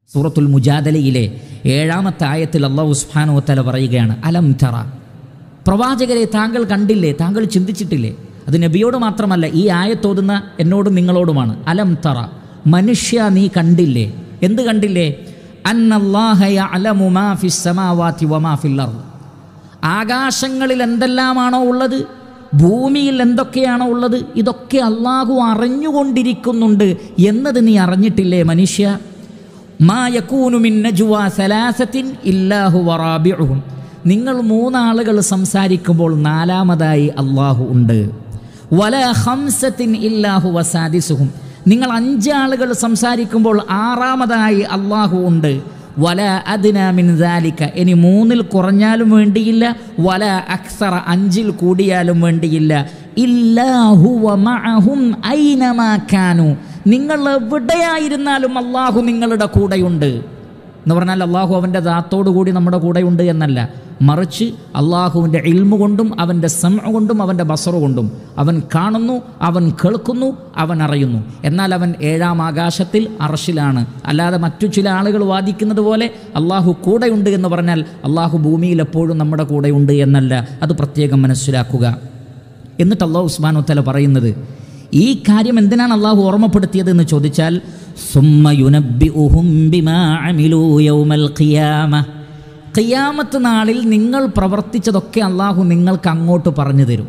സൂറത്തുൽ മുജാദലയിലെ ഏഴാമത്തെ ആയത്തിൽ അള്ളാഹു സുബ്ഹാനഹു വതആല പറയുകയാണ് അലം തറ പ്രവാചകരെ താങ്കൾ കണ്ടില്ലേ താങ്കൾ ചിന്തിച്ചിട്ടില്ലേ അത് നബിയോട് മാത്രമല്ല ഈ ആയത്തോതുന്ന എന്നോടും നിങ്ങളോടുമാണ് അലം തറ മനുഷ്യ നീ കണ്ടില്ലേ എന്ത് കണ്ടില്ലേ അന്നല്ലാഹ യഅലമു മാ ഫിസ് സമാവാതി വമാ ഫിൽ അർദ് ആകാശങ്ങളിൽ എന്തെല്ലാമാണോ ഉള്ളത് ഭൂമിയിൽ എന്തൊക്കെയാണോ ഉള്ളത് ഇതൊക്കെ അള്ളാഹു അറിഞ്ഞുകൊണ്ടിരിക്കുന്നുണ്ട് എന്നത് നീ അറിഞ്ഞിട്ടില്ലേ മനുഷ്യ മാ യകൂനു മിൻ നജ്വാ സലാസത്തിൻ ഇല്ലാഹു വറാബിഉഹും നിങ്ങൾ മൂന്നാളുകൾ സംസാരിക്കുമ്പോൾ നാലാമതായി അള്ളാഹു ഉണ്ട് വല ഹംസത്തിൻ ഇല്ലാഹു വസാദിസുഹും നിങ്ങൾ അഞ്ചാളുകൾ സംസാരിക്കുമ്പോൾ ആറാമതായി അള്ളാഹു ഉണ്ട് വല അദ്ന മിൻ ദാലിക ഇനി മൂന്നിൽ കുറഞ്ഞാലും വേണ്ടിയില്ല വല അക്സറ അഞ്ചിൽ കൂടിയാലും വേണ്ടിയില്ല ഇല്ലാഹു വമഅഹും ഐനമാ കാനു നിങ്ങൾ എവിടെയായിരുന്നാലും അള്ളാഹു നിങ്ങളുടെ കൂടെയുണ്ട് എന്ന് പറഞ്ഞാൽ അള്ളാഹു അവൻ്റെ ദാത്തോടു കൂടി നമ്മുടെ കൂടെയുണ്ട് എന്നല്ല മറിച്ച് അള്ളാഹുവിൻ്റെ ഇൽമു കൊണ്ടും അവൻ്റെ സമ കൊണ്ടും അവൻ്റെ ബസറു കൊണ്ടും അവൻ കാണുന്നു അവൻ കേൾക്കുന്നു അവൻ അറിയുന്നു എന്നാൽ അവൻ ഏഴാം ആകാശത്തിൽ അറഷിലാണ് അല്ലാതെ മറ്റു ചില ആളുകൾ വാദിക്കുന്നത് പോലെ അള്ളാഹു കൂടെയുണ്ട് എന്ന് പറഞ്ഞാൽ അള്ളാഹു ഭൂമിയിൽ എപ്പോഴും നമ്മുടെ കൂടെയുണ്ട് എന്നല്ല അത് പ്രത്യേകം മനസ്സിലാക്കുക എന്നിട്ട് അള്ളാഹു ഉസ്മാൻ ഉത്തല പറയുന്നത് ഈ കാര്യം എന്തിനാണ് അള്ളാഹു ഓർമ്മപ്പെടുത്തിയത് എന്ന് ചോദിച്ചാൽ സുമ്മ യുനബ്ബിഉഹും ബിമാ അമിലൂ യൗമൽ ഖിയാമ ഖിയാമത്ത് നാളിൽ നിങ്ങൾ പ്രവർത്തിച്ചതൊക്കെ അള്ളാഹു നിങ്ങൾക്ക് അങ്ങോട്ട് പറഞ്ഞു തരും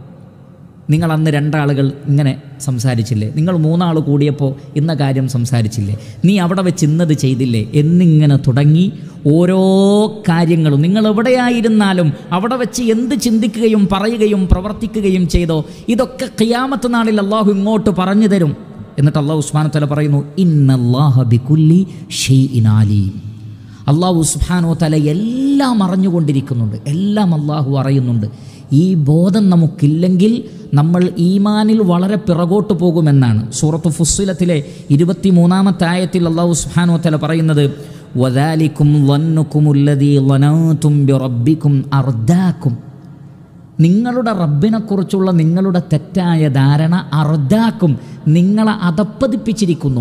നിങ്ങൾ അന്ന് രണ്ടാളുകൾ ഇങ്ങനെ സംസാരിച്ചില്ലേ നിങ്ങൾ മൂന്നാൾ കൂടിയപ്പോൾ ഇന്ന കാര്യം സംസാരിച്ചില്ലേ നീ അവിടെ വെച്ച് ഇന്നത് ചെയ്തില്ലേ എന്നിങ്ങനെ തുടങ്ങി ഓരോ കാര്യങ്ങളും നിങ്ങൾ എവിടെയായിരുന്നാലും അവിടെ വെച്ച് എന്ത് ചിന്തിക്കുകയും പറയുകയും പ്രവർത്തിക്കുകയും ചെയ്തോ ഇതൊക്കെ ഖിയാമത്ത് നാളിൽ അള്ളാഹു ഇങ്ങോട്ട് പറഞ്ഞു തരും എന്നിട്ട് അള്ളാഹു ഉസ്മാൻ തല പറയുന്നു ഇന്നല്ലാഹ ബികുല്ലി ഷെയ്ഇൻ ആലീം അള്ളാഹു സുബ്ഹാനോ തല എല്ലാം അറിഞ്ഞുകൊണ്ടിരിക്കുന്നുണ്ട് എല്ലാം അള്ളാഹു അറിയുന്നുണ്ട് ഈ ബോധം നമുക്കില്ലെങ്കിൽ നമ്മൾ ഈമാനിൽ വളരെ പിറകോട്ട് പോകുമെന്നാണ് സൂറത്ത് ഫുസ്സിലത്തിലെ ഇരുപത്തി മൂന്നാമത്തെ ആയത്തിൽ അള്ളാഹു സുബ്ഹാനോ തല പറയുന്നത് വദാലിക്കും വന്നുക്കുമുല്ലതീ വനത്തും റബ്ബിക്കും അർദാക്കും നിങ്ങളുടെ റബ്ബിനെക്കുറിച്ചുള്ള നിങ്ങളുടെ തെറ്റായ ധാരണ അർദാക്കും നിങ്ങളെ അതപ്പതിപ്പിച്ചിരിക്കുന്നു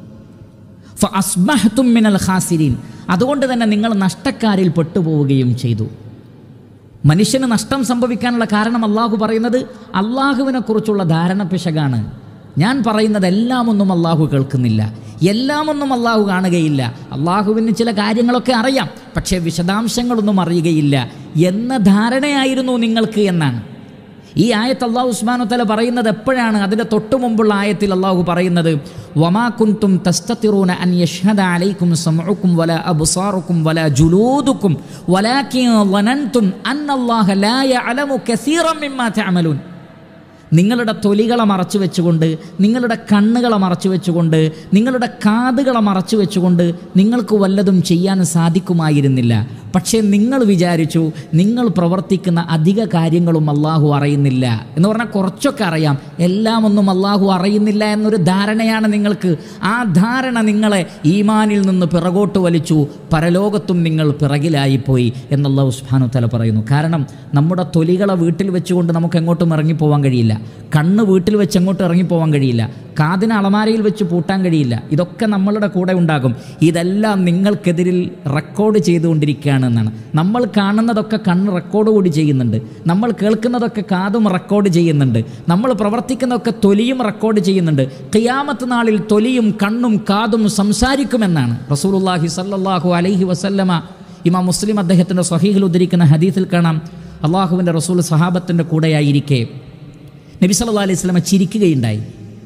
ഫഅസ്ബഹ്തും മിനൽ ഖാസിരീൻ അതുകൊണ്ട് തന്നെ നിങ്ങൾ നഷ്ടക്കാരിൽ പെട്ടുപോവുകയും ചെയ്തു മനുഷ്യന് നഷ്ടം സംഭവിക്കാനുള്ള കാരണം അള്ളാഹു പറയുന്നത് അള്ളാഹുവിനെ കുറിച്ചുള്ള ധാരണ പിശകാണ് ഞാൻ പറയുന്നത് എല്ലാം ഒന്നും അള്ളാഹു കേൾക്കുന്നില്ല എല്ലാം ഒന്നും അള്ളാഹു കാണുകയില്ല അള്ളാഹുവിന് ചില കാര്യങ്ങളൊക്കെ അറിയാം പക്ഷേ വിശദാംശങ്ങളൊന്നും അറിയുകയില്ല എന്ന ധാരണയായിരുന്നു നിങ്ങൾക്ക് എന്നാണ് ഈ ആയത്ത് അള്ളാഹു ഉസ്മാനു തല പറയുന്നത് എപ്പോഴാണ് അതിൻ്റെ തൊട്ടു മുമ്പുള്ള ആയത്തിൽ അള്ളാഹു പറയുന്നത് വമാ കുന്തും തസ്തത്തിറൂന അൻ യഷ്ഹദ അലൈക്കും സമഉക്കും വല അബ്സാറുക്കും വല ജുലൂദുക്കും വലാകിൻ വനൻതും അന്നല്ലാഹ ലാ യഅലമു കസീറൻ മിമ്മാ തഅമലൂൻ നിങ്ങളുടെ തൊലികളെ മറച്ചു വെച്ചുകൊണ്ട് നിങ്ങളുടെ കണ്ണുകളെ മറച്ചു വെച്ചുകൊണ്ട് നിങ്ങളുടെ കാതുകളെ മറച്ചു വെച്ചുകൊണ്ട് നിങ്ങൾക്ക് വല്ലതും ചെയ്യാൻ സാധിക്കുമായിരുന്നില്ല പക്ഷേ നിങ്ങൾ വിചാരിച്ചു നിങ്ങൾ പ്രവർത്തിക്കുന്ന അധിക കാര്യങ്ങളും അള്ളാഹു അറിയുന്നില്ല എന്ന് പറഞ്ഞാൽ കുറച്ചൊക്കെ അറിയാം എല്ലാം ഒന്നും അള്ളാഹു അറിയുന്നില്ല എന്നൊരു ധാരണയാണ് നിങ്ങൾക്ക് ആ ധാരണ നിങ്ങളെ ഈമാനിൽ നിന്ന് പിറകോട്ട് വലിച്ചു പരലോകത്തും നിങ്ങൾ പിറകിലായിപ്പോയി എന്നുള്ള ഉസ്ഫാനു തല പറയുന്നു കാരണം നമ്മുടെ തൊലികളെ വീട്ടിൽ വെച്ചുകൊണ്ട് നമുക്ക് എങ്ങോട്ടും ഇറങ്ങിപ്പോവാൻ കഴിയില്ല കണ്ണ് വീട്ടിൽ വെച്ച് എങ്ങോട്ടും ഇറങ്ങിപ്പോവാൻ കഴിയില്ല കാതിന് അളമാരയിൽ വെച്ച് പൂട്ടാൻ കഴിയില്ല ഇതൊക്കെ നമ്മളുടെ കൂടെ ഉണ്ടാകും ഇതെല്ലാം നിങ്ങൾക്കെതിരിൽ റെക്കോർഡ് ചെയ്തുകൊണ്ടിരിക്കുകയാണ് എന്നാണ് നമ്മൾ കാണുന്നതൊക്കെ കണ്ണ് റെക്കോർഡ് കൂടി ചെയ്യുന്നുണ്ട് നമ്മൾ കേൾക്കുന്നതൊക്കെ കാതും റെക്കോർഡ് ചെയ്യുന്നുണ്ട് നമ്മൾ പ്രവർത്തിക്കുന്നതൊക്കെ തൊലിയും റെക്കോർഡ് ചെയ്യുന്നുണ്ട് ഖിയാമത്ത് നാളിൽ തൊലിയും കണ്ണും കാതും സംസാരിക്കുമെന്നാണ് റസൂലുള്ളാഹി സല്ലല്ലാഹു അലൈഹി വസല്ലമ ഇമാം മുസ്ലിം അദ്ദേഹത്തിൻ്റെ സ്വഹീഹിൽ ഉദ്ധരിക്കുന്ന ഹദീസിൽ കാണാം അള്ളാഹുവിൻ്റെ റസൂൽ സഹാബത്തിൻ്റെ കൂടെയായിരിക്കെ നബി സല്ലല്ലാഹു അലൈഹി വസല്ലമ ചിരിക്കുകയുണ്ടായി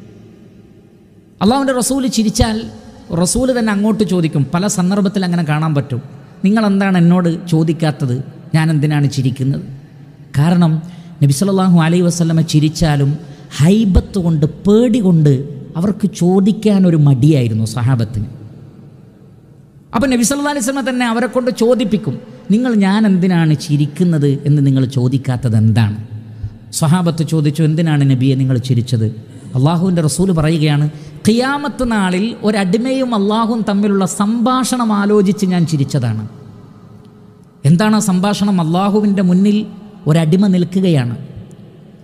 അള്ളാഹുവിൻ്റെ റസൂൽ ചിരിച്ചാൽ റസൂൽ തന്നെ അങ്ങോട്ട് ചോദിക്കും പല സന്ദർഭത്തിൽ അങ്ങനെ കാണാൻ പറ്റും നിങ്ങൾ എന്താണ് എന്നോട് ചോദിക്കാത്തത് ഞാൻ എന്തിനാണ് ചിരിക്കുന്നത് കാരണം നബി സല്ലല്ലാഹു അലൈഹി വസല്ലമ ചിരിച്ചാലും ഹൈബത്ത് കൊണ്ട് പേടി കൊണ്ട് അവർക്ക് ചോദിക്കാൻ ഒരു മടിയായിരുന്നു സഹാബത്തിന് അപ്പം നബി സല്ലല്ലാഹു അലൈഹി വസല്ലമ തന്നെ അവരെ കൊണ്ട് ചോദിപ്പിക്കും നിങ്ങൾ ഞാൻ എന്തിനാണ് ചിരിക്കുന്നത് എന്ന് നിങ്ങൾ ചോദിക്കാത്തത് എന്താണ് സ്വഹാബത്ത് ചോദിച്ചു എന്തിനാണ് നബിയെ നിങ്ങൾ ചിരിച്ചത് അള്ളാഹുവിൻ്റെ റസൂൽ പറയുകയാണ് ഖിയാമത്ത് നാളിൽ ഒരടിമയും അള്ളാഹും തമ്മിലുള്ള സംഭാഷണം ആലോചിച്ച് ഞാൻ ചിരിച്ചതാണ് എന്താണ് ആ സംഭാഷണം അള്ളാഹുവിൻ്റെ മുന്നിൽ ഒരടിമ നിൽക്കുകയാണ്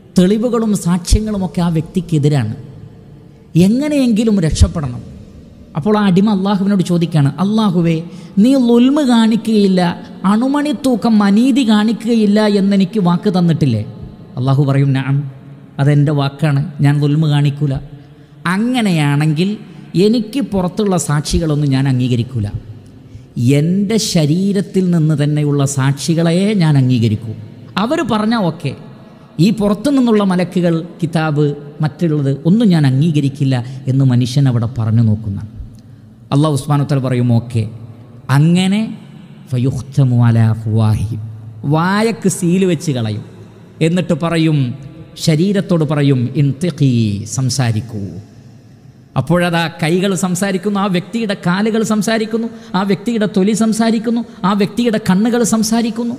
തെളിവുകളും സാക്ഷ്യങ്ങളുമൊക്കെ ആ വ്യക്തിക്കെതിരാണ് എങ്ങനെയെങ്കിലും രക്ഷപ്പെടണം അപ്പോൾ ആ അടിമ അള്ളാഹുവിനോട് ചോദിക്കുകയാണ് അള്ളാഹുവേ നീ ലുൽമ് കാണിക്കുകയില്ല അണുമണിത്തൂക്കം അനീതി കാണിക്കുകയില്ല എന്നെനിക്ക് വാക്ക് തന്നിട്ടില്ലേ അള്ളാഹു പറയും ഞാൻ അതെൻ്റെ വാക്കാണ് ഞാൻ ലുൽമ് കാണിക്കൂല അങ്ങനെയാണെങ്കിൽ എനിക്ക് പുറത്തുള്ള സാക്ഷികളൊന്നും ഞാൻ അംഗീകരിക്കൂല എൻ്റെ ശരീരത്തിൽ നിന്ന് തന്നെയുള്ള സാക്ഷികളെ ഞാൻ അംഗീകരിക്കൂ അവർ പറഞ്ഞാൽ ഓക്കെ ഈ പുറത്തു നിന്നുള്ള മലക്കുകൾ കിതാബ് മറ്റുള്ളത് ഒന്നും ഞാൻ അംഗീകരിക്കില്ല എന്ന് മനുഷ്യൻ അവിടെ പറഞ്ഞു നോക്കുന്ന അള്ളാഹു ഉസ്മാനുത്തൽ പറയും ഓക്കെ അങ്ങനെ ഫയുഖ്തമു അലാ അഫ്വാഹിഹിം. വായക്ക് സീല് വെച്ച് കളയും എന്നിട്ട് പറയും ശരീരത്തോട് പറയും ഇൻതിഖീ സംസാരിക്കൂ അപ്പോഴതാ കൈകൾ സംസാരിക്കുന്നു ആ വ്യക്തിയുടെ കാലുകൾ സംസാരിക്കുന്നു ആ വ്യക്തിയുടെ തൊലി സംസാരിക്കുന്നു ആ വ്യക്തിയുടെ കണ്ണുകൾ സംസാരിക്കുന്നു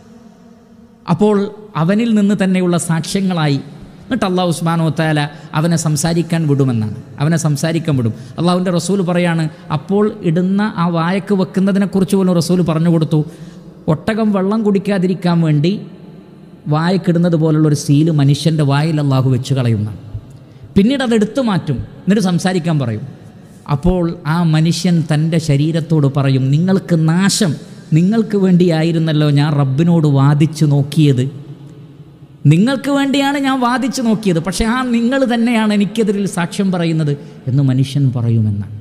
അപ്പോൾ അവനിൽ നിന്ന് തന്നെയുള്ള സാക്ഷ്യങ്ങളായി എന്നിട്ട് അള്ളാഹു ഉസ്മാനോ താല അവനെ സംസാരിക്കാൻ വിടുമെന്നാണ് അവനെ സംസാരിക്കാൻ വിടും അള്ളാഹുവിൻ്റെ റസൂൽ പറയാണ് അപ്പോൾ ഇടുന്ന ആ വായക്ക് വെക്കുന്നതിനെക്കുറിച്ച് പോലും റസൂൽ പറഞ്ഞു കൊടുത്തു ഒട്ടകം വെള്ളം കുടിക്കാതിരിക്കാൻ വേണ്ടി വായക്കിടുന്നത് പോലുള്ള ഒരു സീല് മനുഷ്യൻ്റെ വായിൽ അള്ളാഹു വെച്ച് കളയുന്നതാണ് പിന്നീട് അത് എടുത്തു മാറ്റും എന്നിട്ട് സംസാരിക്കാൻ പറയും അപ്പോൾ ആ മനുഷ്യൻ തൻ്റെ ശരീരത്തോട് പറയും നിങ്ങൾക്ക് നാശം നിങ്ങൾക്ക് വേണ്ടിയായിരുന്നല്ലോ ഞാൻ റബ്ബിനോട് വാദിച്ചു നോക്കിയത് നിങ്ങൾക്ക് വേണ്ടിയാണ് ഞാൻ വാദിച്ചു നോക്കിയത് പക്ഷേ ആ നിങ്ങൾ തന്നെയാണ് എനിക്കെതിരിൽ സാക്ഷ്യം പറയുന്നത് എന്ന് മനുഷ്യൻ പറയുമെന്നാണ്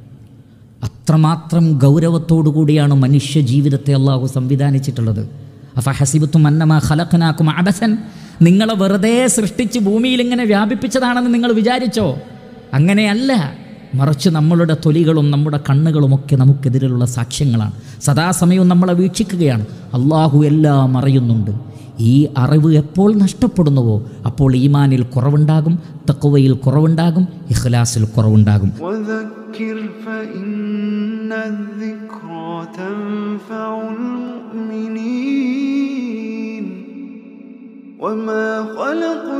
അത്രമാത്രം ഗൗരവത്തോടു കൂടിയാണ് മനുഷ്യ ജീവിതത്തെ അള്ളാഹു സംവിധാനിച്ചിട്ടുള്ളത് അഫഹസിബത്തും അന്നമ ഖലഖനാക്കും അബസൻ നിങ്ങളെ വെറുതെ സൃഷ്ടിച്ച് ഭൂമിയിൽ ഇങ്ങനെ വ്യാപിപ്പിച്ചതാണെന്ന് നിങ്ങൾ വിചാരിച്ചോ അങ്ങനെയല്ല മറിച്ച് നമ്മളുടെ തൊലികളും നമ്മുടെ കണ്ണുകളുമൊക്കെ നമുക്കെതിരെയുള്ള സാക്ഷ്യങ്ങളാണ് സദാസമയവും നമ്മളെ വീക്ഷിക്കുകയാണ് അള്ളാഹു എല്ലാം അറിയുന്നുണ്ട് ഈ അറിവ് എപ്പോൾ നഷ്ടപ്പെടുന്നുവോ അപ്പോൾ ഈമാനിൽ കുറവുണ്ടാകും തക്കുവയിൽ കുറവുണ്ടാകും ഇഖ്ലാസിൽ കുറവുണ്ടാകും وذكر فإن الذكرى تنفع المؤمنين وما خلق